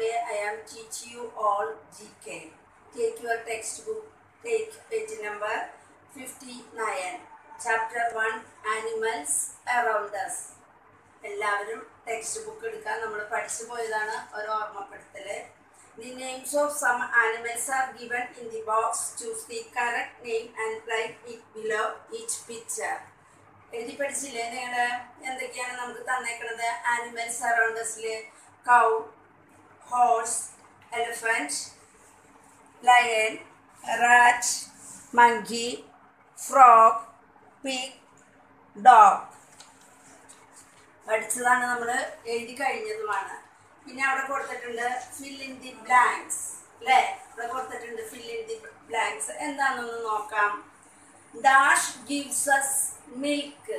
Today I am teach you all GK. Take your textbook, take page number 59, chapter 1 Animals Around Us. എല്ലാവരും textbook എടുക്കാൻ നമ്മൾ പഠിച്ചു പോയതാണ് ഒരു ഓർമ്മപ്പെടുത്തല് the names of some animals are given in the box choose the correct name and write it below each picture എഴുതി പഠിച്ചില്ലേ നിങ്ങൾ എന്തൊക്കെയാണ് നമുക്ക് തന്നേക്കണത് ആനിമൽസ് അറൗണ്ടസിൽ cow horse elephant lion rat monkey frog pig dog പഠിച്ചതാണ് നമ്മൾ എഴുതി കഴിഞ്ഞതുമാണ് പിന്നെ അവിടെ കൊടുത്തിട്ടുണ്ട് ഫിൽ ഇൻ ദി ബ്ലാങ്ക്സ് അല്ലേ അവിടെ കൊടുത്തിട്ടുണ്ട് ഫിൽ ഇൻ ദി ബ്ലാങ്ക്സ് എന്താണെന്നൊന്ന് നോക്കാം dash gives us milk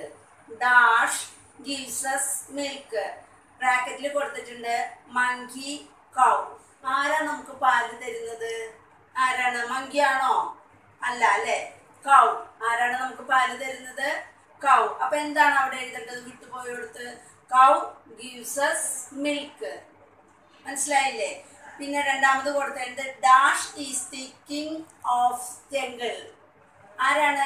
dash gives us milk ബ്രാക്കറ്റിൽ കൊടുത്തിട്ടുണ്ട് മങ്കി കൗ ആരാ നമുക്ക് പാല് തരുന്നത് ആരാണ് മങ്കിയാണോ അല്ല അല്ലേ കൗ ആരാണ് നമുക്ക് പാല് തരുന്നത് കൗ അപ്പൊ എന്താണ് അവിടെ എഴുതേണ്ടത് വിട്ടുപോയെടുത്ത് കൗ ഗീവ്സ് അസ് മിൽക്ക് മനസ്സിലായില്ലേ പിന്നെ രണ്ടാമത് കൊടുത്തേണ്ടത് dash is the king of jungle ആരാണ്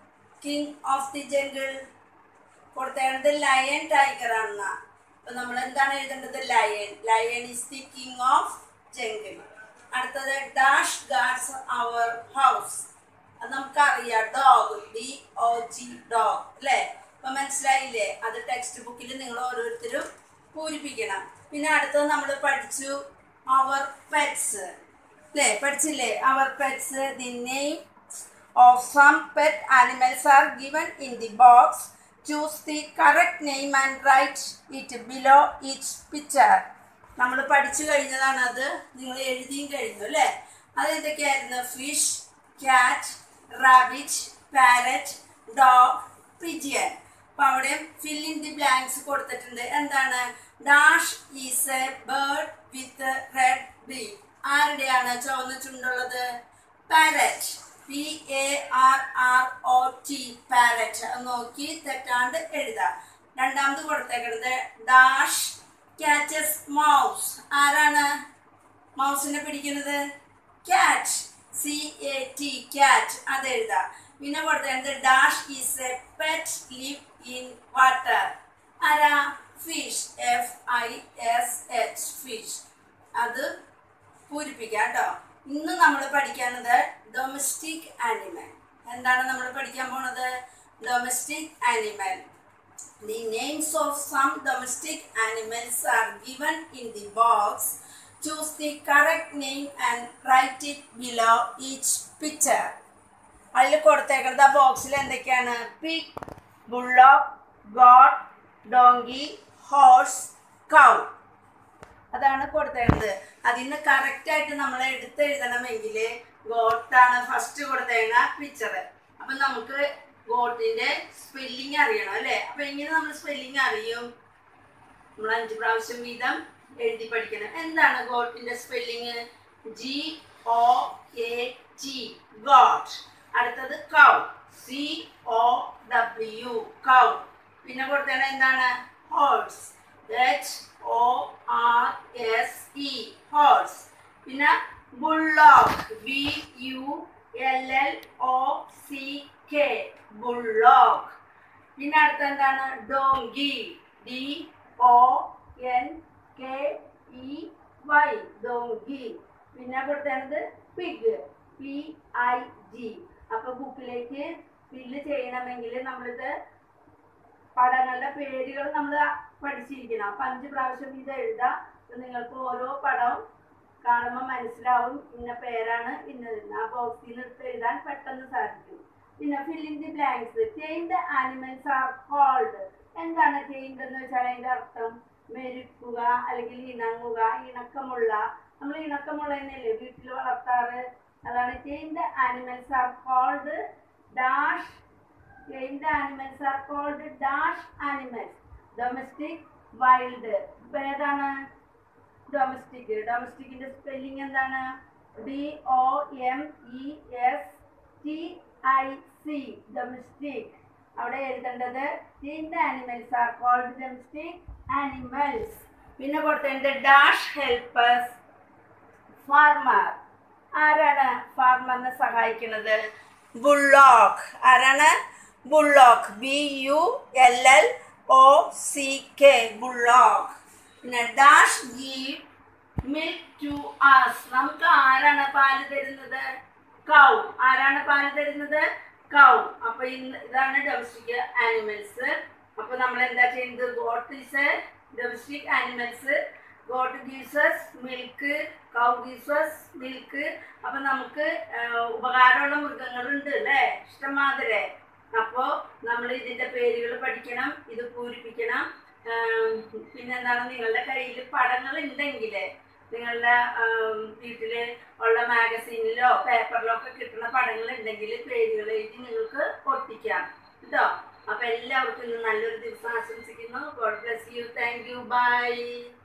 കിങ് ഓഫ് ദി ജംഗിൾ കൊടുത്തേണ്ടത് ലയൺ ടൈഗർ ആണെന്ന അപ്പൊ നമ്മൾ എന്താണ് എഴുതേണ്ടത് lion lion is the king of jungle അടുത്തത് ഡാഷ് ഗാർഡ്സ് അവർ ഹൗസ് അത് നമുക്കറിയാം dog D O G dog അല്ലേ അപ്പൊ മനസ്സിലായില്ലേ അത് ടെക്സ്റ്റ് ബുക്കിൽ നിങ്ങൾ ഓരോരുത്തരും പൂരിപ്പിക്കണം പിന്നെ അടുത്തത് നമ്മൾ പഠിച്ചു അവർ പെറ്റ്സ് അല്ലേ പഠിച്ചില്ലേ അവർ pets the name of some pet animals are given in the box choose the correct name and write it below each picture നമ്മൾ പഠിച്ചു കഴിഞ്ഞതാണ് അത് നിങ്ങൾ എഴുതിയും കഴിഞ്ഞു അല്ലേ അത് എന്തൊക്കെയായിരുന്നു fish cat rabbit parrot dog pigeon അപ്പൊ അവിടെ ഫിൽ ഇൻ ദി ബ്ലാങ്ക്സ് കൊടുത്തിട്ടുണ്ട് എന്താണ് dash is a bird with red beak ആരുടെയാണ് ചുവന്ന ചുണ്ടുള്ളത് parrot P A R R O T parrot നോക്കി തെറ്റാണ്ട് എഴുതാം രണ്ടാമത് കൊടുത്തേക്കുന്നത് ഡാഷ് ക്യാച്ചസ് മൗസ് ആരാണ് മൗസിനെ പിടിക്കുന്നത് cat C A T cat അത് എഴുതാം പിന്നെ കൊടുത്തത് dash is a pet live in water ആരാ fish F I S H fish അത് പൂരിപ്പിക്കാം കേട്ടോ ഇന്ന് നമ്മൾ പഠിക്കുന്നത് ഡൊമസ്റ്റിക് ആനിമൽ എന്താണ് നമ്മൾ പഠിക്കാൻ പോണത് domestic animal The names of some domestic animals are given in the box. Choose the correct name and write it below each picture. അതിൽ കൊടുത്തേക്കുന്നത് ആ ബോക്സിൽ എന്തൊക്കെയാണ് pig bullock goat donkey horse cow അതാണ് കൊടുത്തേക്കുന്നത് അതിൽ നിന്ന് കറക്റ്റായിട്ട് നമ്മൾ എടുത്ത് എഴുതണമെങ്കിൽ ഗോട്ടാണ് ഫസ്റ്റ് കൊടുത്തേക്കുന്ന പിക്ചർ അപ്പം നമുക്ക് ഗോട്ടിന്റെ സ്പെല്ലിംഗ് അറിയണം അല്ലേ അപ്പൊ എങ്ങനെ നമ്മൾ സ്പെല്ലിംഗ് അറിയും നമ്മൾ അഞ്ച് പ്രാവശ്യം വീതം എഴുതി പഠിക്കണം എന്താണ് ഗോട്ടിന്റെ spelling G O A T goat അടുത്തത് cow C O W cow പിന്നെ കൊടുത്തേണ്ട എന്താണ് horse H O R S E horse പിന്നെ bullock V U L L O C K bullock പിന്നെ അടുത്ത എന്താണ് donkey D O N K E Y donkey പിന്നെ കൊടുത്തേണ്ടത് പിഗ് പി ഐ ജി അപ്പൊ ബുക്കിലേക്ക് ഫില്ല് ചെയ്യണമെങ്കിൽ നമ്മളിത് പടങ്ങളുടെ പേരുകൾ നമ്മൾ പഠിച്ചിരിക്കണം അപ്പൊ അഞ്ച് പ്രാവശ്യം ഇത് എഴുതാം അപ്പൊ നിങ്ങൾക്ക് ഓരോ പടം കാണുമ്പോൾ മനസ്സിലാവും ഇന്ന പേരാണ് ഇന്നതെന്ന് ആ ബോക്സിൽ നിന്ന് എടുത്ത് എഴുതാൻ പെട്ടെന്ന് സാധിക്കും പിന്നെ filling the blanks chained animals are called എന്താണ് ചെയിൻഡ് എന്ന് വെച്ചാൽ അതിന്റെ അർത്ഥം മെരുക്കുക അല്ലെങ്കിൽ ഇണങ്ങുക ഇണക്കമുള്ള നമ്മൾ ഇണക്കമുള്ള തന്നെയല്ലേ വീട്ടിൽ വളർത്താറ് അതാണ് chained animals are called dash chained animals are called dash animals domestic wild ഇപ്പൊ ഏതാണ് ഡൊമസ്റ്റിക് ഡൊമസ്റ്റിക്കിന്റെ സ്പെല്ലിംഗ് എന്താണ് D O M E S T I C domestic അവിടെ എഴുതേണ്ടത് chained animals are called domestic animals പിന്നെ കൊടുത്തിട്ടുണ്ട് ഡാഷ് ഹെൽപ്പേഴ്സ് ഫാർമർ ആരാണ് ഫാർമറിനെ സഹായിക്കുന്നത് ബുള്ളോക്ക് ആരാണ് bullock B U L L O C K bullock പിന്നെ dash give milk to us നമുക്ക് ആരാണ് പാല് തരുന്നത് കൗ ആരാണ് പാല് തരുന്നത് കൗ അപ്പൊ ഇന്ന് ഇതാണ് ഡൊമസ്റ്റിക് ആനിമൽസ് അപ്പൊ നമ്മൾ എന്താ ചെയ്യുന്നത് goat is a domestic animals goat gives milk cow gives milk അപ്പൊ നമുക്ക് ആ, ഉപകാരമുള്ള മൃഗങ്ങളുണ്ട് അല്ലേ ഇഷ്ടമാതിരെ അപ്പോ നമ്മൾ ഇതിന്റെ പേരുകൾ പഠിക്കണം ഇത് പൂരിപ്പിക്കണം ആം, പിന്നെന്താണ് നിങ്ങളുടെ കയ്യിൽ പടങ്ങൾ ഉണ്ടെങ്കിൽ നിങ്ങളുടെ ആം, വീട്ടില് ഉള്ള മാഗസീനിലോ പേപ്പറിലോ ഒക്കെ കിട്ടുന്ന പടങ്ങൾ ഉണ്ടെങ്കിൽ പേരുകൾ എഴുതി നിങ്ങൾക്ക് ഒട്ടിക്കാം കേട്ടോ അപ്പൊ എല്ലാവർക്കും ഇന്ന് നല്ലൊരു ദിവസം ആശംസിക്കുന്നു God bless you thank you by